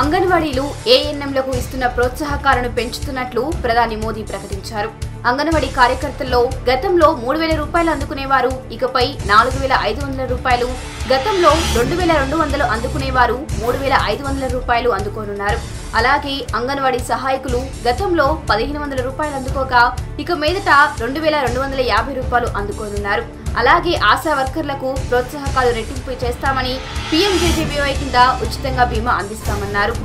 అంగన్వాడీలు ఏఎన్ఎంలకు ఇస్తున్న ప్రోత్సాహకాలను పెంచుతున్నట్లు ప్రధాని మోదీ ప్రకటించారు అంగన్వాడీ కార్యకర్తల్లో గతంలో మూడు వేల రూపాయలు అందుకునేవారు ఇకపై నాలుగు వేల ఐదు వందల రూపాయలు గతంలో రెండు వేల రెండు వందలు అందుకునేవారు మూడు వేల ఐదు వందల రూపాయలు అందుకోనున్నారు అలాగే అంగన్వాడీ సహాయకులు గతంలో పదిహేను వందల రూపాయలు అందుకోగా ఇక మీదట రెండు వేల రెండు వందల యాభై రూపాయలు అందుకోనున్నారు అలాగే ఆశా వర్కర్లకు ప్రోత్సాహకాలు రెట్టింపు చేస్తామని పీఎంజేజేబీవై కింద ఉచితంగా బీమా అందిస్తామన్నారు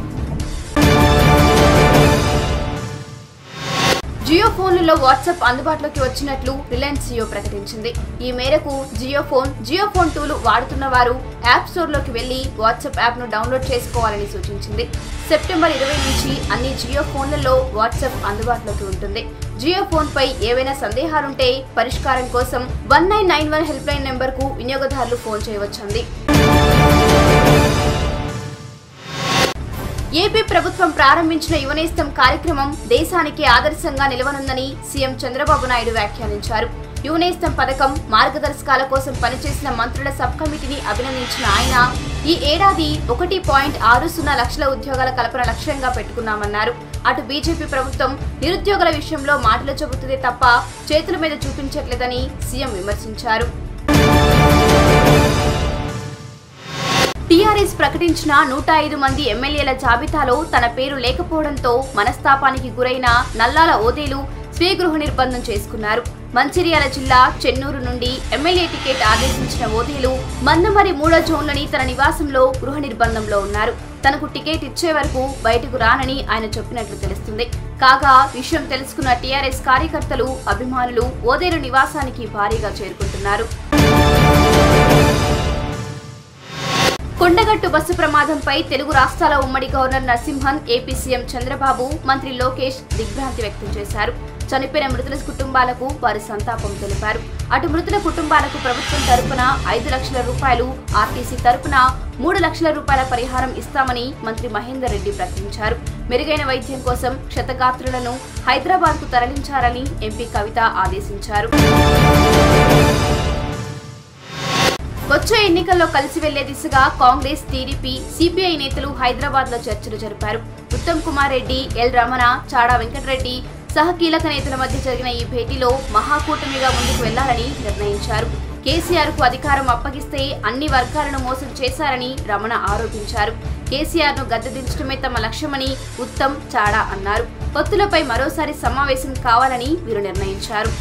జియో ఫోన్లలో వాట్సాప్ అందుబాటులోకి వచ్చినట్లు రిలయన్స్ జియో ప్రకటించింది ఈ మేరకు జియో ఫోన్ జియో ఫోన్ టూలు వాడుతున్న వారు యాప్ స్టోర్లోకి వెళ్లి వాట్సాప్ యాప్ను డౌన్లోడ్ చేసుకోవాలని సూచించింది సెప్టెంబర్ ఇరవై నుంచి అన్ని జియో ఫోన్లలో వాట్సాప్ అందుబాటులోకి ఉంటుంది జియో ఫోన్ పై ఏవైనా సందేహాలుంటే పరిష్కారం కోసం one nine nine one help line నెంబర్కు వినియోగదారులు ఫోన్ చేయవచ్చంది ఏపీ ప్రభుత్వం ప్రారంభించిన యువనేస్తం కార్యక్రమం దేశానికి ఆదర్శంగా నిలవనుందని సీఎం చంద్రబాబు నాయుడు వ్యాఖ్యానించారు యువనేస్తం పథకం మార్గదర్శకాల కోసం పనిచేసిన మంత్రుల సబ్ కమిటీని అభినందించిన ఆయన ఈ ఏడాది ఒకటి పాయింట్ ఆరు సున్నా లక్షల ఉద్యోగాల కల్పన లక్ష్యంగా పెట్టుకున్నామన్నారు అటు బీజేపీ ప్రభుత్వం నిరుద్యోగుల విషయంలో మాటలు చెబుతుందే తప్ప చేతుల మీద చూపించట్లేదని సీఎం విమర్శించారు టీఆర్ఎస్ ప్రకటించిన నూట ఐదు మంది ఎమ్మెల్యేల జాబితాలో తన పేరు లేకపోవడంతో మనస్తాపానికి గురైన నల్లాల ఓదేలు స్వీయ గృహ నిర్బంధం చేసుకున్నారు మంచిర్యాల జిల్లా చెన్నూరు నుండి ఎమ్మెల్యే టికెట్ ఆదేశించిన ఓదేలు మందమరి మూడో జోన్లోని తన నివాసంలో గృహ నిర్బంధంలో ఉన్నారు తనకు టికెట్ ఇచ్చే వరకు బయటకు రానని ఆయన చెప్పినట్లు తెలుస్తుంది కాగా విషయం తెలుసుకున్న టీఆర్ఎస్ కార్యకర్తలు అభిమానులు ఓదేలు నివాసానికి భారీగా చేరుకుంటున్నారు కొండగట్టు బస్సు ప్రమాదంపై తెలుగు రాష్ట్రాల ఉమ్మడి governor Narasimhan AP CM Chandrababu మంత్రి లోకేష్ దిగ్భ్రాంతి వ్యక్తం చేశారు చనిపోయిన మృతుల కుటుంబాలకు వారి సంతాపం తెలిపారు అటు మృతుల కుటుంబాలకు ప్రభుత్వం తరపున ఐదు లక్షల రూపాయలు ఆర్టీసీ తరపున మూడు లక్షల రూపాయల పరిహారం ఇస్తామని మంత్రి మహేందర్ రెడ్డి ప్రకటించారు మెరుగైన వైద్యం కోసం క్షతగాత్రులను హైదరాబాద్ కు తరలించారని ఎంపీ కవిత ఆదేశించారు వచ్చే ఎన్నికల్లో కలిసి వెళ్లే దిశగా కాంగ్రెస్ టీడీపీ సిపిఐ నేతలు హైదరాబాద్ లో చర్చలు జరిపారు ఉత్తమ్ కుమార్ రెడ్డి ఎల్ రమణ చాడా వెంకటరెడ్డి సహ కీలక నేతల మధ్య జరిగిన ఈ భేటీలో మహాకూటమిగా ముందుకు వెళ్లాలని నిర్ణయించారు కేసీఆర్ కు అధికారం అప్పగిస్తే అన్ని వర్గాలను మోసం చేశారని రమణ ఆరోపించారు కేసీఆర్ ను గద్దెదించడమే తమ లక్ష్యమని ఉత్తమ్ చాడా అన్నారు పొత్తులపై మరోసారి సమావేశం కావాలని వీరు నిర్ణయించారు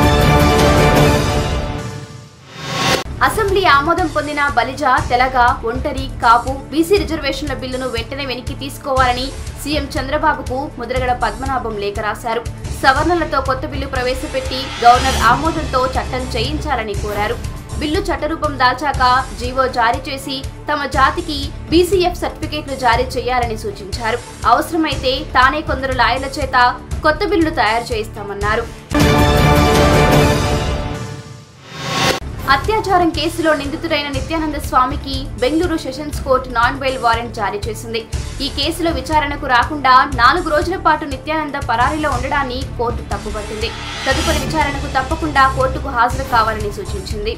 అసెంబ్లీ ఆమోదం పొందిన బలిజ తెలగ ఒంటరి కాపు బీసీ రిజర్వేషన్ల బిల్లును వెంటనే వెనక్కి తీసుకోవాలని సీఎం చంద్రబాబుకు ముద్రగడ పద్మనాభం లేఖ రాశారు సవరణలతో కొత్త బిల్లు ప్రవేశపెట్టి గవర్నర్ ఆమోదంతో చట్టం చేయించాలని కోరారు బిల్లు చట్టరూపం దాల్చాక జీవో జారీ చేసి తమ జాతికి బీసీఎఫ్ సర్టిఫికేట్లు జారీ చేయాలని సూచించారు అవసరమైతే తానే కొందరు లాయర్ల చేత కొత్త బిల్లును తయారు చేయిస్తామన్నారు అత్యాచారం కేసులో నిందితుడైన నిత్యానంద స్వామికి Bengaluru sessions court non bail warrant జారీ చేసింది ఈ కేసులో విచారణకు రాకుండా నాలుగు రోజుల పాటు నిత్యానంద పరారీలో ఉండడాన్ని కోర్టు తప్పుపట్టింది తదుపరి విచారణకు తప్పకుండా కోర్టుకు హాజరు కావాలని సూచించింది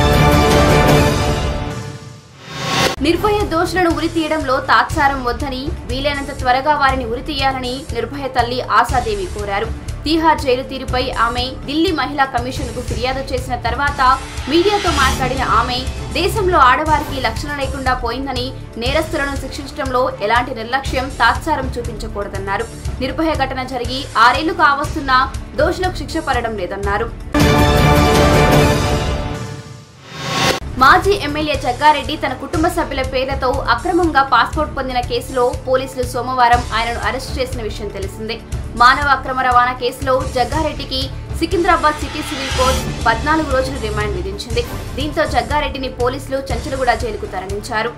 నిర్భయ దోషులను ఉరి తీయడంలో తాత్సారం వద్దని వీలైనంత త్వరగా వారిని ఉరి తీయాలని నిర్భయ తల్లి ఆశాదేవి కోరారు తీహార్ జైలు తీరుపై ఆమె ఢిల్లీ మహిళా కమిషన్ కు ఫిర్యాదు చేసిన తర్వాత మీడియాతో మాట్లాడిన ఆమె దేశంలో ఆడవారికి లక్షణ లేకుండా పోయిందని నేరస్తులను శిక్షించడంలో ఎలాంటి నిర్లక్ష్యం తాత్సారం చూపించకూడదన్నారు నిర్భయ ఘటన జరిగి ఆరేళ్లు కావస్తున్నా దోషులకు శిక్ష పడడం లేదన్నారు మాజీ ఎమ్మెల్యే జగ్గారెడ్డి తన కుటుంబ సభ్యుల పేర్లతో అక్రమంగా పాస్పోర్ట్ పొందిన కేసులో పోలీసులు సోమవారం ఆయనను అరెస్టు చేసిన విషయం తెలిసిందే మానవ అక్రమ రవాణా కేసులో జగ్గారెడ్డికి సికింద్రాబాద్ సిటీ సివిల్ కోర్టు పద్నాలుగు రోజులు రిమాండ్ విధించింది దీంతో జగ్గారెడ్డిని పోలీసులు చంచలగూడ జైలుకు తరలించారు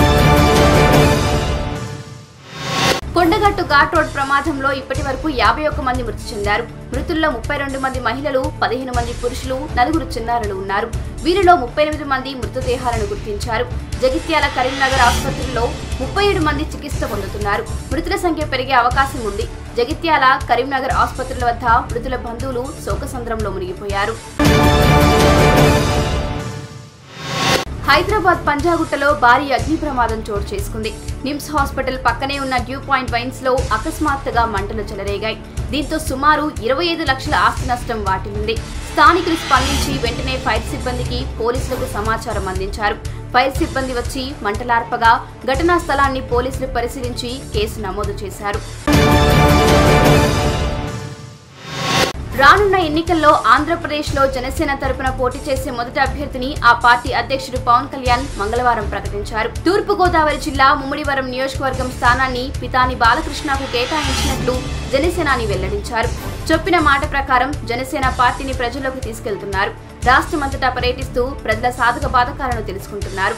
కొండగట్టు ఘాట్ రోడ్ ప్రమాదంలో ఇప్పటి వరకు యాభై ఒక్క మంది మృతి చెందారు మృతుల్లో ముప్పై రెండు మంది మహిళలు పదిహేను మంది పురుషులు నలుగురు చిన్నారులు ఉన్నారు వీరిలో ముప్పై ఎనిమిది మంది మృతదేహాలను గుర్తించారు జగిత్యాల కరీంనగర్ ఆసుపత్రిలో ముప్పై ఏడు మంది చికిత్స పొందుతున్నారు మృతుల సంఖ్య పెరిగే అవకాశం ఉంది జగిత్యాల కరీంనగర్ ఆసుపత్రుల వద్ద మృతుల బంధువులు శోకసంద్రంలో మునిగిపోయారు హైదరాబాద్ పంజాగుట్టలో భారీ అగ్ని ప్రమాదం చోటు చేసుకుంది నిమ్స్ హాస్పిటల్ పక్కనే ఉన్న డ్యూ పాయింట్ వైన్స్ లో అకస్మాత్తుగా మంటలు చెలరేగాయి దీంతో సుమారు ఇరవై ఐదు లక్షల ఆస్తి నష్టం వాటిల్లింది స్థానికులు స్పందించి వెంటనే ఫైర్ సిబ్బందికి పోలీసులకు సమాచారం అందించారు ఫైర్ సిబ్బంది వచ్చి మంటలార్పగా ఘటనా స్థలాన్ని పోలీసులు పరిశీలించి కేసు నమోదు చేశారు రానున్న ఎన్నికల్లో ఆంధ్రప్రదేశ్లో జనసేన తరపున పోటీ చేసే మొదటి అభ్యర్థిని ఆ పార్టీ అధ్యక్షుడు పవన్ కళ్యాణ్ మంగళవారం ప్రకటించారు తూర్పుగోదావరి జిల్లా ముమ్మిడివరం నియోజకవర్గం స్థానాన్ని పితాని బాలకృష్ణకు కేటాయించినట్లు జనసేనాని వెల్లడించారు చెప్పిన మాట ప్రకారం జనసేన పార్టీని ప్రజల్లోకి తీసుకెళ్తున్నారు రాష్ట్రమంతటా పర్యటిస్తూ ప్రజల సాధక బాధకాలను తెలుసుకుంటున్నారు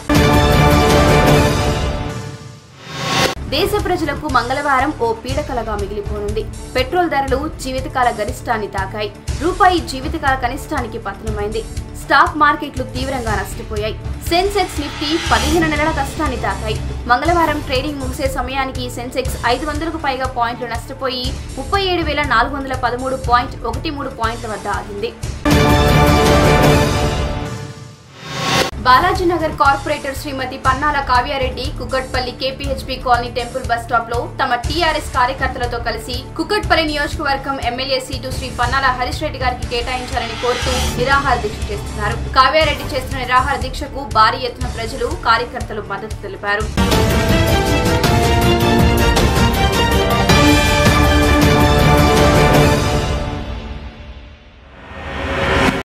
దేశ ప్రజలకు మంగళవారం ఓ పీడకలగా మిగిలిపోనుంది పెట్రోల్ ధరలు జీవితకాల గరిష్టాన్ని తాకాయి రూపాయి జీవితకాల కనిష్టానికి పతనమైంది స్టాక్ మార్కెట్లు తీవ్రంగా నష్టపోయాయి సెన్సెక్స్ నిఫ్టీ పదిహేను నెలల కష్టాన్ని తాకాయి మంగళవారం ట్రేడింగ్ ముగిసే సమయానికి సెన్సెక్స్ ఐదు వందలకు పైగా పాయింట్లు నష్టపోయి ముప్పై ఏడు వేల నాలుగు వందల పదమూడు పాయింట్ ఒకటి మూడు పాయింట్ల వద్ద ఆగింది Balajinagar corporator Srimati Pannala Kavyareddy Kukatpally KPHP colony temple bus stop లో తమ టీఆర్ఎస్ కార్యకర్తలతో కలిసి కుక్కట్పల్లి నియోజకవర్గం ఎమ్మెల్యే సీటు శ్రీ పన్నాల హరీష్ రెడ్డి గారికి కేటాయించాలని కోరుతూ నిరాహార దీక్ష చేస్తున్నారు కావ్యారెడ్డి చేస్తున్న నిరాహార దీక్షకు భారీ ఎత్తున ప్రజలు కార్యకర్తలు మద్దతు తెలిపారు